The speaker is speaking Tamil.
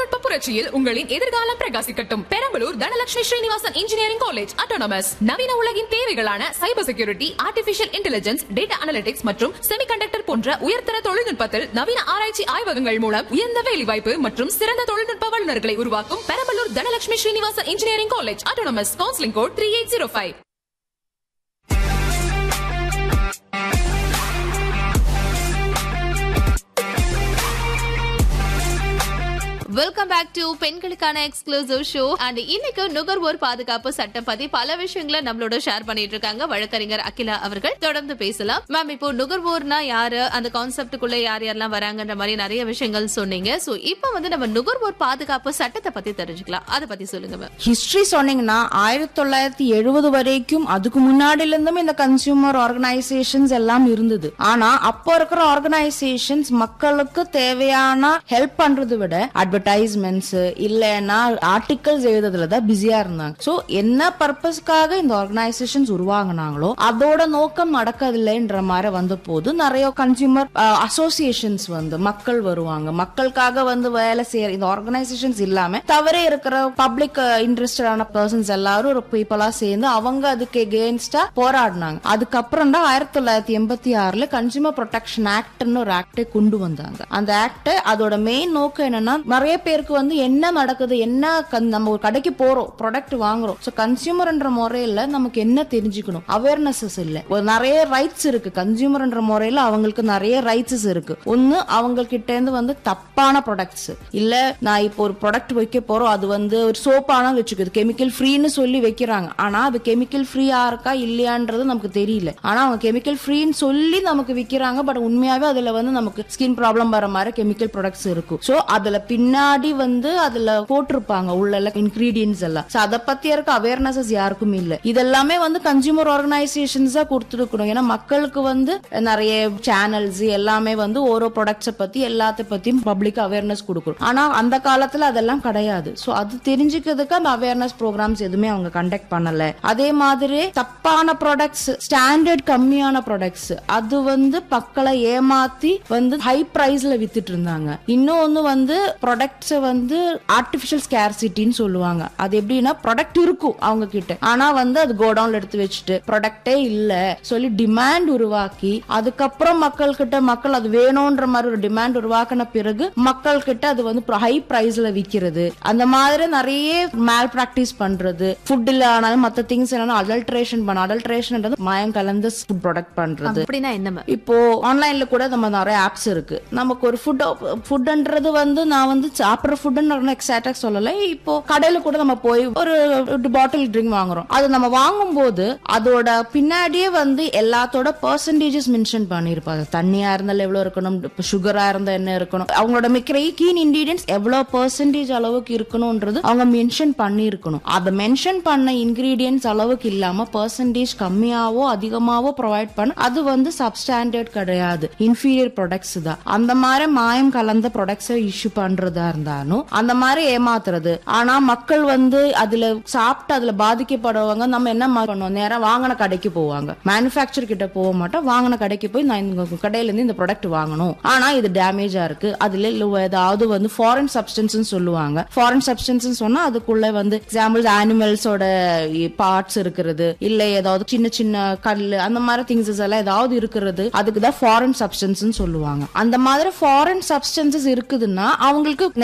தொழில்நுட்ப புரட்சியில் உங்களின் எதிர்காலம் பிரகாசிக்கட்டும் Perambalur Dhanalakshmi Srinivasan engineering college autonomous நவீன உலகின் தேவைகளான cyber security artificial intelligence data analytics மற்றும் செமிகண்டக்டர் போன்ற உயர்தர தொழில்நுட்பத்தில் நவீன ஆராய்ச்சி ஆய்வகங்கள் மூலம் உயர்ந்த வேலைவாய்ப்பு மற்றும் சிறந்த தொழில்நுட்ப வல்லுநர்களை உருவாக்கும் Perambalur Dhanalakshmi Srinivasan engineering college autonomous counselling code three eight zero five welcome back to பெண்களுக்கான எக்ஸ்க்ளூசிவ் ஷோ அண்ட் இன்னைக்கு நுகர்வோர் பாதுகாப்பு சட்டம் பத்தி பல விஷயங்களை நம்மளோட ஷேர் பண்ணிட்டு இருக்காங்க வழக்கறிஞர் அகிலா அவர்கள் தொடர்ந்து பேசலாம் மேம் இப்போ நுகர்வோர்னா யாரு அந்த கான்செப்டுக்குள்ள யார் யாரெல்லாம் வராங்கன்ற மாதிரி நிறைய விஷயங்கள் சொன்னீங்க சோ இப்போ வந்து நம்ம நுகர்வோர் பாதுகாப்பு சட்டத்தை பத்தி தெரிஞ்சுக்கலாம் அதை பத்தி சொல்லுங்க மேம் ஹிஸ்டரி சொன்னீங்கன்னா ஆயிரத்தி தொள்ளாயிரத்தி எழுபது வரைக்கும் அதுக்கு முன்னாடில இருந்தும் இந்த கன்சியூமர் ஆர்கனைசேஷன்ஸ் எல்லாம் இருந்தது ஆனா அப்போ இருக்கிற ஆர்கனைசேஷன்ஸ் மக்களுக்கு தேவையான ஹெல்ப் பண்றதை விட அட்வர்டைஸ்மெண்ட்ஸ் இல்லைன்னா ஆர்டிகல்ஸ் எழுதுறதுல தான் பிஸியா இருந்தாங்க சோ என்ன பர்பஸ்க்காக இந்த ஆர்கனைசேஷன்ஸ் உருவாங்கினாங்களோ அதோட நோக்கம் நடக்கதில்லைன்ற மாதிரி வந்த போது நிறைய கன்சியூமர் அசோசியேஷன்ஸ் வந்து மக்கள் வருவாங்க மக்களுக்காக வந்து வேலை செய்யற இந்த ஆர்கனைசேஷன்ஸ் இல்லாம தவறே இருக்கிற பப்ளிக் இன்ட்ரெஸ்டடான பர்சன்ஸ் எல்லாரும் ஒரு பீப்புளா சேர்ந்து அவங்க அதுக்கு எகேன்ஸ்டா போராடினாங்க அதுக்கப்புறம் தான் ஆயிரத்தி தொள்ளாயிரத்தி எண்பத்தி ஆறுல கன்சியூமர் ப்ரொடெக்ஷன் ஆக்ட்னு ஒரு ஆக்டை கொண்டு வந்தாங்க அந்த ஆக்ட் அதோட மெயின் நோக்கம் என்னன்னா நிறைய பேருக்கு வந்து என்ன நடக்குது என்ன கன்- நம்ம ஒரு கடைக்கு போறோம் ப்ராடக்ட் வாங்குறோம் ஸோ கன்சியூமர்ன்ற முறையில நமக்கு என்ன தெரிஞ்சுக்கணும் அவேர்னஸஸ் இல்ல ஒரு நிறைய ரைட்ஸ் இருக்கு கன்சியூமர்ன்ற முறையில அவங்களுக்கு நிறைய ரைட்ஸஸ் இருக்கு ஒன்னு அவங்க கிட்ட இருந்து வந்து தப்பான ப்ராடக்ட்ஸ் இல்ல நான் இப்போ ஒரு ப்ராடக்ட் வைக்க போறோம் அது வந்து ஒரு சோப்பான வச்சுக்குது கெமிக்கல் ஃப்ரீன்னு சொல்லி வைக்கிறாங்க ஆனா அது கெமிக்கல் ஃப்ரீயா இருக்கா இல்லையான்றது நமக்கு தெரியல ஆனா அவங்க கெமிக்கல் ஃப்ரீன்னு சொல்லி நமக்கு விக்கிறாங்க பட் உண்மையாவே அதுல வந்து நமக்கு ஸ்கின் ப்ராப்ளம் வர மாதிரி கெமிக்கல் ப்ராடக்ட்ஸ் இருக்கும் சோ அதுல பின்னாடி வந்து அதுல போட்டிருப்பாங்க உள்ள இன்கிரீடியன்ஸ் எல்லாம் சோ அதை பத்தி இருக்க அவேர்னஸஸ் யாருக்கும் இல்ல இதெல்லாமே வந்து கன்சியூமர் ஆர்கனைசேஷன்ஸ் தான் கொடுத்துருக்கணும் ஏன்னா மக்களுக்கு வந்து நிறைய சேனல்ஸ் எல்லாமே வந்து ஓரோ ப்ராடக்ட்ஸை பத்தி எல்லாத்த பத்தியும் பப்ளிக் அவேர்னஸ் கொடுக்கணும் ஆனா அந்த காலத்துல அதெல்லாம் கிடையாது சோ அது தெரிஞ்சுக்கிறதுக்கு அந்த அவேர்னஸ் ப்ரோக்ராம்ஸ் எதுவுமே அவங்க கண்டக்ட் பண்ணல அதே மாதிரி தப்பான ப்ராடக்ட்ஸ் ஸ்டாண்டர்ட் கம்மியான ப்ராடக்ட்ஸ் அது வந்து மக்களை ஏமாத்தி வந்து ஹை பிரைஸ்ல வித்துட்டு இருந்தாங்க இன்னொன்னு வந்து ப்ராடக்ட்ஸ் வந்து ஆர்டிபிஷியல் ஸ்கேர்சிட்டின்னு சொல்லுவாங்க அது எப்படின்னா ப்ராடக்ட் இருக்கும் அவங்க கிட்ட ஆனா வந்து அது கோடவுன்ல எடுத்து வச்சுட்டு ப்ராடக்டே இல்ல சொல்லி டிமாண்ட் உருவாக்கி அதுக்கப்புறம் மக்கள் கிட்ட மக்கள் அது வேணும்ன்ற மாதிரி ஒரு டிமாண்ட் உருவாக்கின பிறகு மக்கள் கிட்ட அது வந்து ஹை பிரைஸ்ல விக்கிறது அந்த மாதிரி நிறைய மேல் பிராக்டிஸ் பண்றது ஃபுட்ல ஆனாலும் மத்த திங்ஸ் என்னன்னா அடல்ட்ரேஷன் பண்ண அடல்ட்ரேஷன்ன்றது மாயம் கலந்த ஃபுட் ப்ராடக்ட் பண்றது அப்படின்னா என்ன மேம் இப்போ ஆன்லைன்ல கூட நம்ம நிறைய ஆப்ஸ் இருக்கு நமக்கு ஒரு ஃபுட் ஃபுட்ன்றது வந்து நான் வந்து சாப்பிட்ற ஃபுட்னு எக்ஸாக்டா சொல்லல இப்போ கடையில கூட நம்ம போய் ஒரு பாட்டில் ட்ரிங்க் வாங்குறோம் அது நம்ம வாங்கும் போது அதோட பின்னாடியே வந்து எல்லாத்தோட பர்சன்டேஜஸ் மென்ஷன் பண்ணிருப்பாங்க தண்ணியா இருந்தால் எவ்வளவு இருக்கணும் சுகரா இருந்தா என்ன இருக்கணும் அவங்களோட மிக்கிற கீன் இன்கிரீடியன்ஸ் எவ்வளவு பர்சன்டேஜ் அளவுக்கு இருக்கணும்ன்றது அவங்க மென்ஷன் பண்ணியிருக்கணும் அதை மென்ஷன் பண்ண இன்கிரீடியன்ஸ் அளவுக்கு இல்லாம பர்சன்டேஜ் கம்மியாவோ அதிகமாவோ ப்ரொவைட் பண்ண அது வந்து சப்ஸ்டாண்டர்ட் கிடையாது இன்ஃபீரியர் ப்ராடக்ட்ஸ் தான் அந்த மாதிரி மாயம் கலந்த ப்ராடக்ட்ஸை இஷ்யூ பண்றதா இருந்தாலும் அந்த மாதிரி ஏமாத்துறது ஆனா மக்கள் வந்து அதுல சாப்பிட்டு அதுல பாதிக்கப்படுவாங்க நம்ம என்ன மாதிரி பண்ணுவோம் நேரா வாங்கின கடைக்கு போவாங்க மேனுஃபேக்சர் கிட்ட போக மாட்டோம் வாங்கின கடைக்கு போய் நான் இந்த கடையில இருந்து இந்த ப்ராடக்ட் வாங்கணும் ஆனா இது டேமேஜா இருக்கு அதுல இல்ல ஏதாவது வந்து ஃபாரின் சப்ஸ்டன்ஸ் சொல்லுவாங்க ஃபாரின் சப்ஸ்டன்ஸ் சொன்னா அதுக்குள்ள வந்து எக்ஸாம்பிள் அனிமல்ஸோட பார்ட்ஸ் இருக்கிறது இல்ல ஏதாவது சின்ன சின்ன கல் அந்த மாதிரி திங்ஸஸ் எல்லாம் ஏதாவது இருக்கிறது அதுக்கு தான் ஃபாரின் சப்ஸ்டன்ஸ் சொல்லுவாங்க அந்த மாதிரி ஃபாரின் சப்ஸ்டன்சஸ் இருக்குதுன்னா அவங்களுக்கு